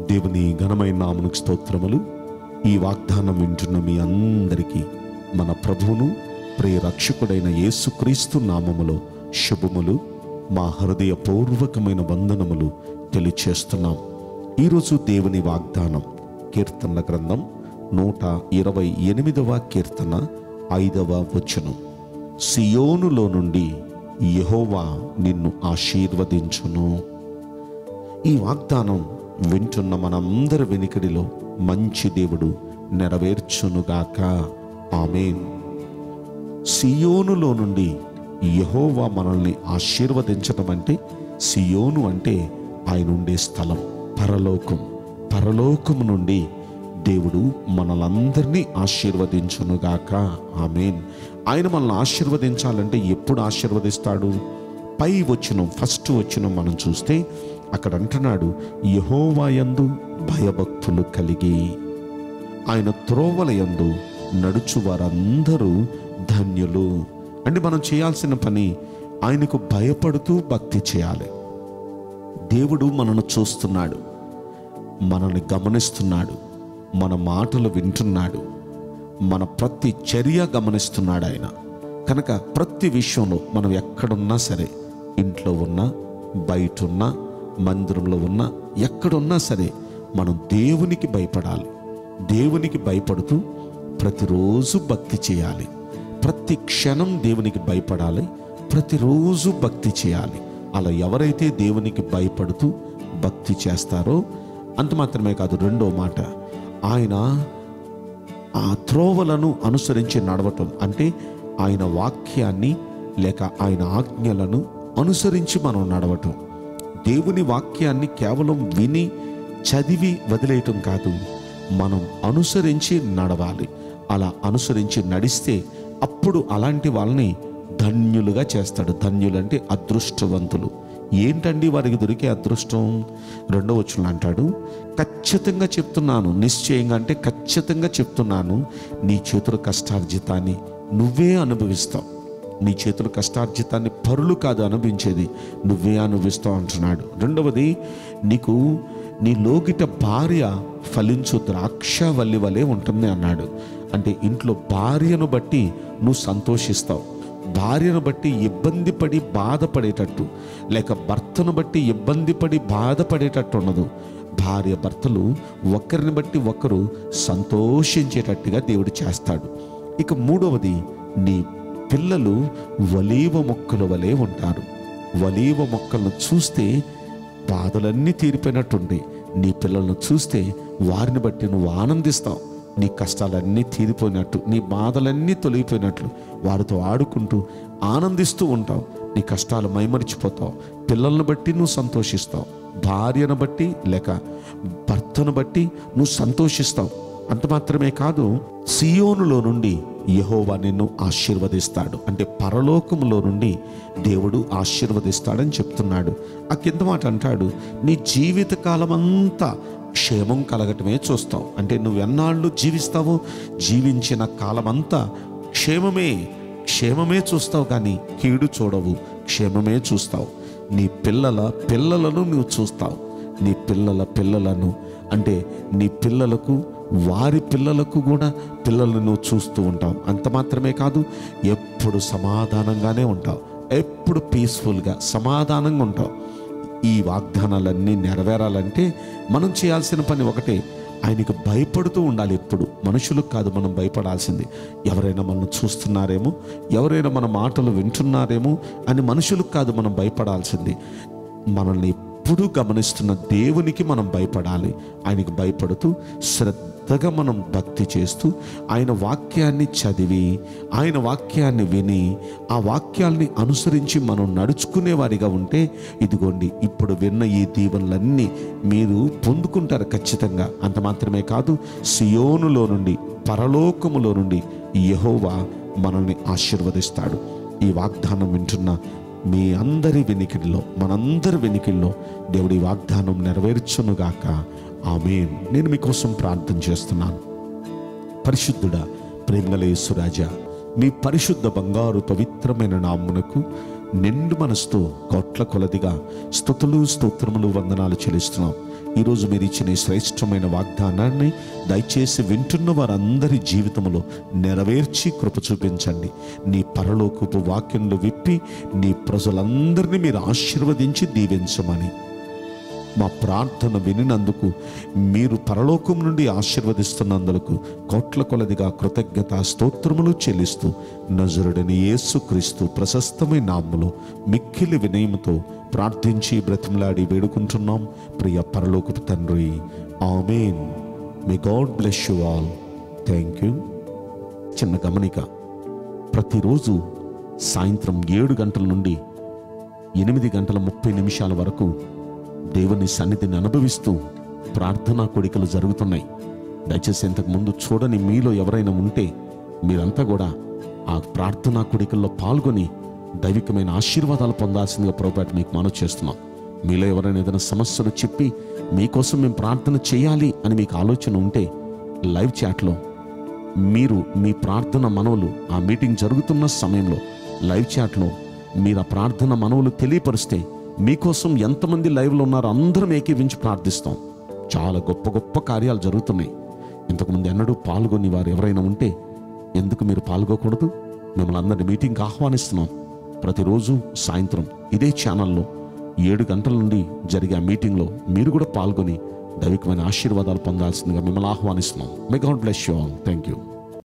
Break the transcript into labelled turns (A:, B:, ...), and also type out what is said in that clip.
A: దేవుని ఘనమైన నామునికి స్తోత్రములు ఈ వాగ్దానం వింటున్న మీ అందరికీ మన ప్రభువును ప్రియ రక్షకుడైన యేసుక్రీస్తు నామములో శుభములు మా హృదయపూర్వకమైన వందనములు తెలియచేస్తున్నాం ఈరోజు దేవుని వాగ్దానం కీర్తనల గ్రంథం నూట ఇరవై ఎనిమిదవ కీర్తన ఐదవ వచనం సియోనులో నుండి యెహోవా నిన్ను ఆశీర్వదించును ఈ వాగ్దానం వింటున్న మనందరి వెనుకడిలో మంచి దేవుడు నెరవేర్చునుగాక ఆమెన్ సియోనులో నుండి యెహోవా మనల్ని ఆశీర్వదించడం అంటే సియోను అంటే ఆయన ఉండే స్థలం పరలోకం పరలోకం నుండి దేవుడు మనలందరినీ ఆశీర్వదించునుగాక ఆమెన్ ఆయన మనల్ని ఆశీర్వదించాలంటే ఎప్పుడు ఆశీర్వదిస్తాడు పై వచ్చిన ఫస్ట్ వచ్చిన మనం చూస్తే అక్కడ అంటున్నాడు యహోవాయందు భయభక్తులు కలిగి ఆయన త్రోవల యందు నడుచు వారందరూ ధన్యులు అంటే మనం చేయాల్సిన పని ఆయనకు భయపడుతూ భక్తి చేయాలి దేవుడు మనను చూస్తున్నాడు మనల్ని గమనిస్తున్నాడు మన మాటలు వింటున్నాడు మన ప్రతి చర్య గమనిస్తున్నాడు ఆయన కనుక ప్రతి విషయంలో మనం ఎక్కడున్నా సరే ఇంట్లో ఉన్నా బయట ఉన్నా మందిరంలో ఉన్నా ఎక్కడున్నా సరే మనం దేవునికి భయపడాలి దేవునికి భయపడుతూ ప్రతిరోజు భక్తి చేయాలి ప్రతి క్షణం దేవునికి భయపడాలి ప్రతిరోజు భక్తి చేయాలి అలా ఎవరైతే దేవునికి భయపడుతూ భక్తి చేస్తారో అంత మాత్రమే కాదు రెండో మాట ఆయన ఆ త్రోవలను అనుసరించి నడవటం అంటే ఆయన వాక్యాన్ని లేక ఆయన ఆజ్ఞలను అనుసరించి మనం నడవటం దేవుని వాక్యాన్ని కేవలం విని చదివి వదిలేయటం కాదు మనం అనుసరించి నడవాలి అలా అనుసరించి నడిస్తే అప్పుడు అలాంటి వాళ్ళని ధన్యులుగా చేస్తాడు ధన్యులంటే అదృష్టవంతులు ఏంటండి వారికి దొరికే అదృష్టం రెండో వచనం అంటాడు ఖచ్చితంగా చెప్తున్నాను నిశ్చయంగా అంటే ఖచ్చితంగా చెప్తున్నాను నీ చేతుల కష్టార్జితాన్ని నువ్వే అనుభవిస్తావు నీ చేతుల కష్టార్జితాన్ని పరులు కాదు అనుభవించేది నువ్వే అనుభవిస్తావు అంటున్నాడు రెండవది నీకు నీ లోగిట భార్య ఫలించు ద్రాక్ష వల్లి వలె ఉంటుంది అన్నాడు అంటే ఇంట్లో భార్యను బట్టి నువ్వు సంతోషిస్తావు భార్యను బట్టి ఇబ్బంది పడి బాధపడేటట్టు లేక భర్తను బట్టి ఇబ్బంది పడి బాధపడేటట్టు ఉండదు భార్య భర్తలు ఒకరిని బట్టి ఒకరు సంతోషించేటట్టుగా దేవుడు చేస్తాడు ఇక మూడవది నీ పిల్లలు వలీవ మొక్కల వలె ఉంటారు వలీవ మొక్కలను చూస్తే బాధలన్నీ తీరిపోయినట్టుంది నీ పిల్లలను చూస్తే వారిని బట్టి నువ్వు ఆనందిస్తావు నీ కష్టాలన్నీ తీరిపోయినట్టు నీ బాధలన్నీ తొలగిపోయినట్లు వారితో ఆడుకుంటూ ఆనందిస్తూ ఉంటావు నీ కష్టాలు మైమరిచిపోతావు పిల్లలను బట్టి నువ్వు సంతోషిస్తావు భార్యను బట్టి లేక భర్తను బట్టి నువ్వు సంతోషిస్తావు అంత మాత్రమే కాదు సియోనులో నుండి యహోవా నిన్ను ఆశీర్వదిస్తాడు అంటే పరలోకములో నుండి దేవుడు ఆశీర్వదిస్తాడని చెప్తున్నాడు ఆ కింద మాట అంటాడు నీ జీవిత కాలమంతా క్షేమం కలగటమే చూస్తావు అంటే నువ్వు ఎన్నాళ్ళు జీవిస్తావో జీవించిన కాలమంతా క్షేమమే క్షేమమే చూస్తావు కానీ కీడు చూడవు క్షేమమే చూస్తావు నీ పిల్లల పిల్లలను నువ్వు చూస్తావు నీ పిల్లల పిల్లలను అంటే నీ పిల్లలకు వారి పిల్లలకు కూడా పిల్లలను నువ్వు చూస్తూ ఉంటావు అంత మాత్రమే కాదు ఎప్పుడు సమాధానంగానే ఉంటావు ఎప్పుడు పీస్ఫుల్గా సమాధానంగా ఉంటావు ఈ వాగ్దానాలన్నీ నెరవేరాలంటే మనం చేయాల్సిన పని ఒకటే ఆయనకు భయపడుతూ ఉండాలి ఎప్పుడు మనుషులకు కాదు మనం భయపడాల్సింది ఎవరైనా మనం చూస్తున్నారేమో ఎవరైనా మన మాటలు వింటున్నారేమో అని మనుషులకు కాదు మనం భయపడాల్సింది మనల్ని ఎప్పుడూ గమనిస్తున్న దేవునికి మనం భయపడాలి ఆయనకు భయపడుతూ శ్రద్ధగా మనం భక్తి చేస్తూ ఆయన వాక్యాన్ని చదివి ఆయన వాక్యాన్ని విని ఆ వాక్యాల్ని అనుసరించి మనం నడుచుకునే వారిగా ఉంటే ఇదిగోండి ఇప్పుడు విన్న ఈ దీవెనలన్నీ మీరు పొందుకుంటారు ఖచ్చితంగా అంత మాత్రమే కాదు సియోనులో నుండి పరలోకములో నుండి యెహోవా మనల్ని ఆశీర్వదిస్తాడు ఈ వాగ్దానం వింటున్న మీ అందరి వెనికిడిలో మనందరి వెనికిడిలో దేవుడి వాగ్దానం నెరవేర్చునుగాక ఆమెన్ నేను మీకోసం ప్రార్థన చేస్తున్నాను పరిశుద్ధుడా ప్రేమలేసురాజా మీ పరిశుద్ధ బంగారు పవిత్రమైన నామ్మునకు నిండు మనసుతో కోట్ల కొలదిగా స్తుతులు స్తోత్రములు వందనాలు చెల్లిస్తున్నాం ఈరోజు మీరు ఇచ్చిన ఈ శ్రేష్టమైన వాగ్దానాన్ని దయచేసి వింటున్న వారందరి జీవితంలో నెరవేర్చి కృప చూపించండి నీ పరలోకపు వాక్యంలో విప్పి నీ ప్రజలందరినీ మీరు ఆశీర్వదించి దీవించమని మా ప్రార్థన వినినందుకు మీరు పరలోకం నుండి ఆశీర్వదిస్తున్నందుకు కోట్ల కొలదిగా కృతజ్ఞత స్తోత్రములు చెల్లిస్తూ నజరుడని యేసుక్రీస్తు ప్రశస్తమైన నామములో మిక్కిలి వినయముతో ప్రార్థించి బ్రతిమలాడి వేడుకుంటున్నాం ప్రియ పరలోకపు తండ్రి amen may God bless you all thank you చిన్న గమనిక ప్రతిరోజు సాయంత్రం ఏడు గంటల నుండి ఎనిమిది గంటల ముప్పై నిమిషాల వరకు దేవుని సన్నిధిని అనుభవిస్తూ ప్రార్థనా కోడికలు జరుగుతున్నాయి దయచేసి ఇంతకు ముందు చూడని మీలో ఎవరైనా ఉంటే మీరంతా కూడా ఆ ప్రార్థనా కోడికల్లో పాల్గొని దైవికమైన ఆశీర్వాదాలు పొందాల్సిందిగా ప్రభుత్వ మీకు మనవి చేస్తున్నాం మీలో ఎవరైనా ఏదైనా సమస్యలు చెప్పి మీకోసం మేము ప్రార్థన చేయాలి అని మీకు ఆలోచన ఉంటే లైవ్ చాట్లో మీరు మీ ప్రార్థన మనవులు ఆ మీటింగ్ జరుగుతున్న సమయంలో లైవ్ చాట్లో మీరు ఆ ప్రార్థన మనవులు తెలియపరిస్తే మీకోసం ఎంతమంది లైవ్లో ఉన్నారో అందరం ఏకీవించి ప్రార్థిస్తాం చాలా గొప్ప గొప్ప కార్యాలు జరుగుతున్నాయి ఇంతకుముందు ఎన్నడూ పాల్గొని వారు ఎవరైనా ఉంటే ఎందుకు మీరు పాల్గొకూడదు మిమ్మల్ని అందరిని మీటింగ్కి ఆహ్వానిస్తున్నాం ప్రతిరోజు సాయంత్రం ఇదే ఛానల్లో ఏడు గంటల నుండి జరిగే ఆ మీటింగ్లో మీరు కూడా పాల్గొని దైవికమైన ఆశీర్వాదాలు పొందాల్సిందిగా మిమ్మల్ని ఆహ్వానిస్తున్నాం may God bless you all thank you